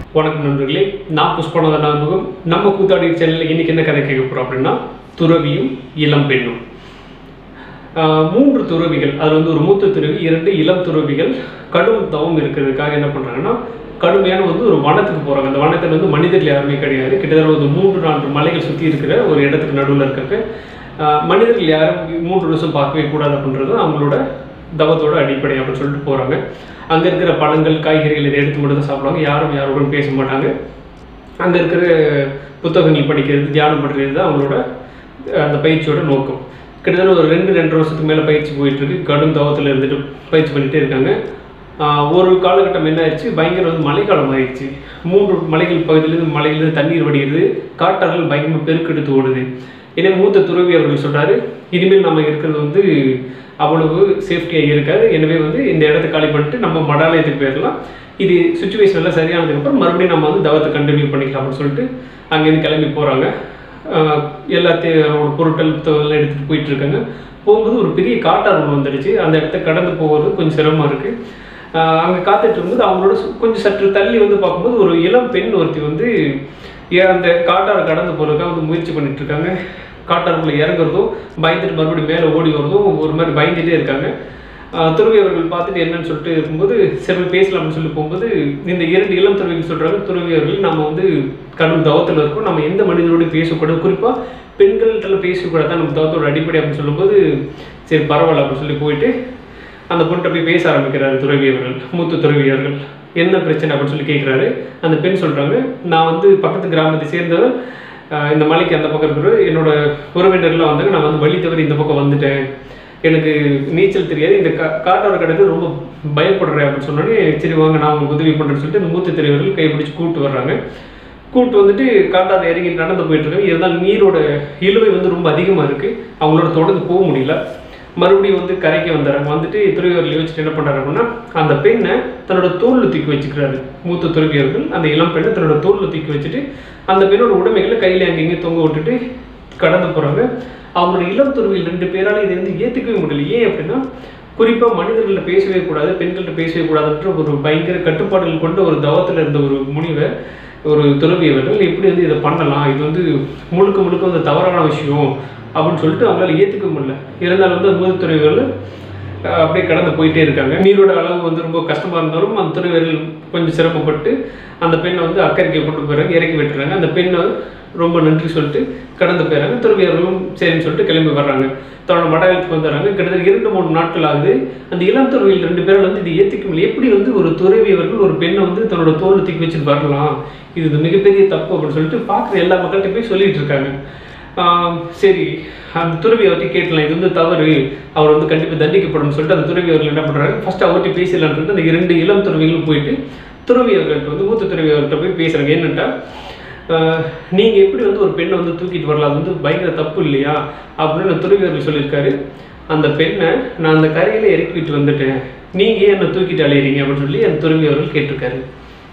வணக்கம் நண்பர்களே நான் புஷ்பநாதன் ஆறுமுகம் நம்ம கூத்தாடி சேனலில் இன்னைக்கு என்ன கதை கேட்க போகிறோம் அப்படின்னா துறவியும் இளம் பெண்ணும் ஆஹ் மூன்று துறவிகள் அது வந்து ஒரு மூத்த துறவி இரண்டு இளம் துறவிகள் கடும் தவம் இருக்கிறதுக்காக என்ன பண்ணுறாங்கன்னா கடுமையான வந்து ஒரு வனத்துக்கு போகிறாங்க அந்த வனத்தில் வந்து மனிதர்கள் யாருமே கிடையாது கிட்டத்தட்ட ஒரு மூன்று நான்கு மலைகள் சுற்றி இருக்கிற ஒரு இடத்துக்கு நடுவில் இருக்காங்க ஆஹ் மனிதர்கள் யாரும் மூன்று வருஷம் பார்க்கவே கூடாது அப்படின்றது அவங்களோட தவத்தோட அடிப்படை அப்படின்னு சொல்லிட்டு போகிறாங்க அங்கே இருக்கிற பழங்கள் காய்கறிகள் இதை எடுத்து மட்டும் தான் சாப்பிடுவாங்க யாரும் யாரோடும் பேச மாட்டாங்க அங்கே இருக்கிற புத்தகங்கள் படிக்கிறது தியானம் பண்ணுறது தான் அவங்களோட அஹ், அந்த பயிற்சியோட நோக்கம் கிட்டத்தட்ட ஒரு ரெண்டு ரெண்டரை வருஷத்துக்கு மேலே பயிற்சி போயிட்டு இருக்கு கடும் தவத்தில் இருந்துட்டு பயிற்சி பண்ணிகிட்டே இருக்காங்க ஆஹ், ஒரு காலகட்டம் என்ன ஆயிடுச்சு பயங்கர வந்து மழைக்காலம் ஆயிடுச்சு மூன்று மலைகள் பகுதியிலேருந்து மலையிலேருந்து தண்ணீர் வடிகிறது காட்டாறுகள் பயங்கரமாக பெருக்கெடுத்து ஓடுது எனவே மூத்த துறவி அவர்கள் சொல்றாரு இனிமேல் நம்ம இருக்கிறது வந்து அவ்வளவு சேஃப்டியாக இருக்காது எனவே வந்து இந்த இடத்த காலி பண்ணிட்டு நம்ம மடாலயத்துக்கு போயிடலாம் இது சுச்சுவேஷன் எல்லாம் சரியானதுக்கப்புறம் மறுபடியும் நம்ம வந்து தவத்தை கண்டினியூ பண்ணிக்கலாம் அப்படின்னு சொல்லிட்டு அங்கேருந்து கிளம்பி போகிறாங்க எல்லாத்தையும் அவங்களோட பொருட்கள் புத்தகங்கள் எடுத்துகிட்டு போயிட்டு இருக்காங்க போகும்போது ஒரு பெரிய காட்டாறு ஒன்று வந்துடுச்சு அந்த இடத்த கடந்து போகிறது கொஞ்சம் சிரமமாக இருக்குது அங்கே காத்துட்டு இருக்கும்போது அவங்களோட சு- கொஞ்சம் சற்று தள்ளி வந்து பார்க்கும்போது ஒரு இளம் பெண் ஒருத்தி வந்து ஏ- அந்த காட்டாறு கடந்து போகிறதுக்காக வந்து முயற்சி பண்ணிட்டு இருக்காங்க காட்டாறுக்குள்ள இறங்குறதும் பயந்துட்டு மறுபடியும் மேலே ஓடி வரதும் ஒரு மாதிரி பயந்துட்டே இருக்காங்க ஆஹ் துறவி அவர்கள் பார்த்துட்டு என்னன்னு சொல்லிட்டு இருக்கும்போது சரி பேசலாம்னு சொல்லி போகும்போது இந்த இரண்டு இளம் துறவிகள் சொல்கிறாங்க துறவி அவர்கள் நம்ம வந்து கடும் தவத்தில் இருக்கோம் நம்ம எந்த மனிதரோடையும் பேசக்கூடாது குறிப்பாக பெண்கள்கிட்ட பேசக்கூடாது தான் நம்ம தவத்தோட அடிப்படை அப்படின்னு சொல்லும்போது சரி பரவாயில்ல அப்படின்னு சொல்லி போயிட்டு அந்த பொண்ணை போய் பேச ஆரம்பிக்கிறாரு துறவி அவர்கள் மூத்த துறவி அவர்கள் என்ன பிரச்சனை அப்படின்னு சொல்லி கேட்குறாரு அந்த பெண் சொல்கிறாங்க நான் வந்து பக்கத்து கிராமத்தை சேர்ந்தவன் ஆஹ் இந்த மலைக்கு அந்த பக்கம் இருக்கிற என்னோட உறவினர்கள்லாம் வந்தாங்க நான் வந்து வழி தவறி இந்த பக்கம் வந்துட்டேன் எனக்கு நீச்சல் தெரியாது இந்த கா காட்டோட கடந்து ரொம்ப பயப்படுறேன் அப்படின்னு சொன்னோடனே சரி வாங்க நான் உங்களுக்கு உதவி பண்ணுறேன்னு சொல்லிட்டு இந்த மூத்த தலைவர்கள் கைப்பிடிச்சு கூப்பிட்டு வர்றாங்க கூப்பிட்டு வந்துட்டு காட்டாத இறங்கி நடந்து போயிட்டு இருக்காங்க இருந்தாலும் நீரோட இழுவை வந்து ரொம்ப அதிகமாக இருக்குது அவங்களோட தொடர்ந்து போக முடியல மறுபடியும் வந்து கரைக்கு வந்துடுறாங்க வந்துட்டு துறவியர்கள் யோசிச்சுட்டு என்ன பண்ணுறாரு அப்படின்னா அந்த பெண்ணை தன்னோட தோல்ல தூக்கி வச்சுக்கிறாரு மூத்த துறவியர்கள் அந்த இளம் பெண்ணை தன்னோட தோல்ல தூக்கி வச்சுட்டு அந்த பெண்ணோட உடைமைகளை கையில் அங்கங்கே தொங்க விட்டுட்டு கடந்து போகிறாங்க அவங்களோட இளம் துறவியில் ரெண்டு பேரால இதை வந்து ஏற்றுக்கவே முடியல ஏன் அப்படின்னா குறிப்பாக மனிதர்கள்ட்ட பேசவே கூடாது பெண்கள்கிட்ட பேசவே கூடாதுன்ற ஒரு பயங்கர கட்டுப்பாடுகள் கொண்ட ஒரு தவத்தில் இருந்த ஒரு முனிவை ஒரு துறவியவர்கள் எப்படி வந்து இதை பண்ணலாம் இது வந்து முழுக்க முழுக்க வந்து தவறான விஷயம் அப்படின்னு சொல்லிட்டு அவங்களால ஏற்றுக்க முடியல இருந்தாலும் வந்து அந்த முதல் துறவிகள் அஹ் அப்படியே கடந்து போயிட்டே இருக்காங்க நீரோட அளவு வந்து ரொம்ப கஷ்டமா இருந்தாலும் அந்த துறவியர்கள் கொஞ்சம் சிரமப்பட்டு அந்த பெண்ணை வந்து அக்கறைக்கு கொண்டு போயிறாங்க இறக்கி விட்டுறாங்க அந்த பெண்ணை ரொம்ப நன்றி சொல்லிட்டு கடந்து போயிறாங்க துறவியர்களும் சரின்னு சொல்லிட்டு கிளம்பி வர்றாங்க தன்னோட மடாலயத்துக்கு வந்துடுறாங்க கிட்டத்தட்ட இரண்டு மூணு நாட்கள் ஆகுது அந்த இளம் துறவியில் ரெண்டு பேரும் வந்து இது ஏற்றுக்க முடியல எப்படி வந்து ஒரு துறவியவர்கள் ஒரு பெண்ணை வந்து தன்னோட தோல் தூக்கி வச்சுட்டு வரலாம் இது இது மிகப்பெரிய தப்பு அப்படின்னு சொல்லிட்டு பார்க்குற எல்லா மக்கள்கிட்ட போய் சொல்லிட்டு இருக்காங்க ஆம், சரி அந்த துறவி அவர்கிட்ட கேட்கலாம் இது வந்து தவறு அவர் வந்து கண்டிப்பாக தண்டிக்கப்படும் சொல்லிட்டு அந்த துறவி அவர்கள் என்ன பண்ணுறாங்க ஃபர்ஸ்ட் அவர்கிட்ட பேசலான்றது அந்த இரண்டு இளம் துறவிகளும் போயிட்டு துறவி அவர்கள்ட்ட வந்து மூத்த துறவி அவர்கள்ட்ட போய் பேசுகிறாங்க என்னென்னா நீங்கள் எப்படி வந்து ஒரு பெண்ணை வந்து தூக்கிட்டு வரலாம் அது வந்து பயங்கர தப்பு இல்லையா அப்படின்னு அந்த துறவி அவர்கள் சொல்லியிருக்காரு அந்த பெண்ணை நான் அந்த கரையில் இறக்கிட்டு வந்துட்டேன் நீங்கள் ஏன் என்னை தூக்கிட்டு அலையிறீங்க அப்படின்னு சொல்லி அந்த துறவி அவர்கள் கேட்டிருக்காரு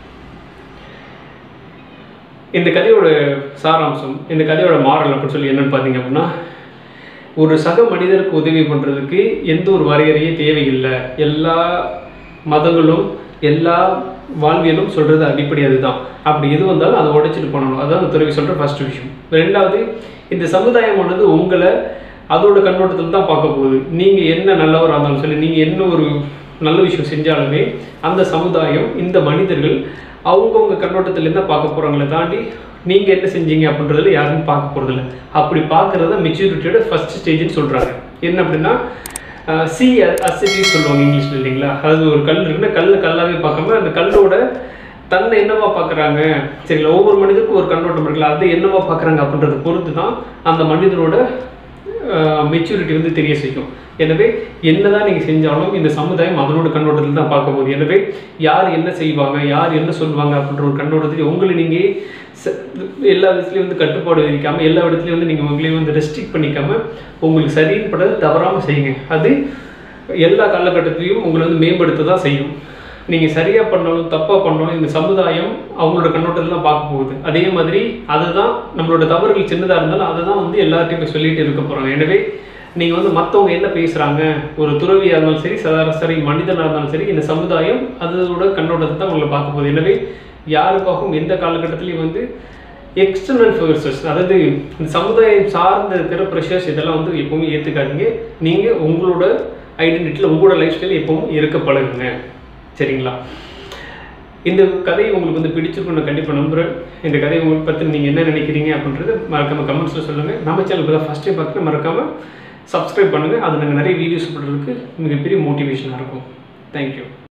இந்த கதையோட சாராம்சம் இந்த கதையோட மாறல் அப்படின்னு சொல்லி என்னன்னு பார்த்தீங்க அப்படின்னா ஒரு சக மனிதருக்கு உதவி பண்ணுறதுக்கு எந்த ஒரு வரையறையே தேவையில்லை எல்லா மதங்களும் எல்லா வாழ்வியலும் சொல்கிறது அடிப்படை அதுதான் அப்படி எது வந்தாலும் அதை உடைச்சிட்டு பண்ணணும் அதான் அந்த துறவி சொல்கிற ஃபர்ஸ்ட் விஷயம் ரெண்டாவது இந்த சமுதாயமானது உங்களை அதோட கண்ணோட்டத்தில் தான் பார்க்க போகுது நீங்கள் என்ன நல்லவராக இருந்தாலும் சரி நீங்கள் என்ன ஒரு நல்ல விஷயம் செஞ்சாலுமே அந்த சமுதாயம் இந்த மனிதர்கள் அவங்கவுங்க கண்ணோட்டத்தில் என்ன பார்க்க போகிறாங்களே தாண்டி நீங்கள் என்ன செஞ்சீங்க அப்படின்றதுல யாரும் பார்க்க போகிறதில்ல அப்படி பார்க்குறது தான் மெச்சூரிட்டியோட ஃபர்ஸ்ட் ஸ்டேஜ்னு சொல்கிறாங்க என்ன அப்படின்னா சி அசிட்டி சொல்லுவாங்க இங்கிலீஷில் இல்லைங்களா அது ஒரு கல் இருக்குன்னா கல்லை கல்லாவே பார்க்காம அந்த கல்லோட தன்னை என்னவா பார்க்குறாங்க சரிங்களா ஒவ்வொரு மனிதருக்கும் ஒரு கண்ணோட்டம் இருக்குல்ல அதை என்னவா பார்க்குறாங்க அப்படின்றத பொறுத்து தான் அந்த மனிதரோட மெச்சூரிட்டி வந்து தெரிய செய்யும் எனவே என்னதான் நீங்கள் செஞ்சாலும் இந்த சமுதாயம் அதனோட கண்ணோட்டத்தில் தான் பார்க்க போகுது எனவே யார் என்ன செய்வாங்க யார் என்ன சொல்லுவாங்க அப்படின்ற ஒரு கண்ணோட்டத்தில் உங்களை நீங்கள் ச- எல்லா விதத்துலையும் வந்து கட்டுப்பாடு விதிக்காமல் எல்லா இடத்துலையும் வந்து நீங்கள் உங்களையும் வந்து ரெஸ்ட்ரிக்ட் பண்ணிக்காமல் உங்களுக்கு சரின்னு படுறது தவறாமல் செய்யுங்க அது எல்லா காலகட்டத்திலையும் உங்களை வந்து மேம்படுத்த தான் செய்யும் நீங்கள் சரியாக பண்ணாலும் தப்பாக பண்ணாலும் இந்த சமுதாயம் அவங்களோட கண்ணோட்டத்தில் தான் பார்க்க போகுது அதே மாதிரி அதுதான் நம்மளோட தவறுகள் சின்னதாக இருந்தாலும் அதை தான் வந்து எல்லார்ட்டையும் போய் சொல்லிட்டு இருக்க போகிறாங்க எனவே நீங்கள் வந்து மற்றவங்க என்ன பேசுகிறாங்க ஒரு துறவியாக இருந்தாலும் சரி சராசரி மனிதனாக இருந்தாலும் சரி இந்த சமுதாயம் அதோட கண்ணோட்டத்தை தான் உங்களை பார்க்க போகுது எனவே யாருக்காகவும் எந்த காலகட்டத்திலையும் வந்து எக்ஸ்டர்னல் ஃபோர்ஸஸ் அதாவது இந்த சமுதாயம் சார்ந்த இருக்கிற ப்ரெஷர்ஸ் இதெல்லாம் வந்து எப்பவுமே ஏற்றுக்காதீங்க நீங்கள் உங்களோட ஐடென்டிட்டியில் உங்களோட லைஃப் ஸ்டைல் எப்பவும் இருக்க பழகுங்க சரிங்களா இந்த கதை உங்களுக்கு வந்து பிடிச்சிருக்கும் நான் கண்டிப்பாக நம்புகிறேன் இந்த கதையை உங்களுக்கு பற்றி நீங்கள் என்ன நினைக்கிறீங்க அப்படின்றது மறக்காமல் கமெண்ட்ஸில் சொல்லுங்கள் நம்ம சேனலுக்கு தான் ஃபஸ்ட் டைம் பார்த்து மறக்காமல் சப்ஸ்கிரைப் பண்ணுங்கள் அது நாங்கள் நிறைய வீடியோஸ் போடுறதுக்கு மிகப்பெரிய மோட்டிவேஷனாக இருக்கும் தேங்க்யூ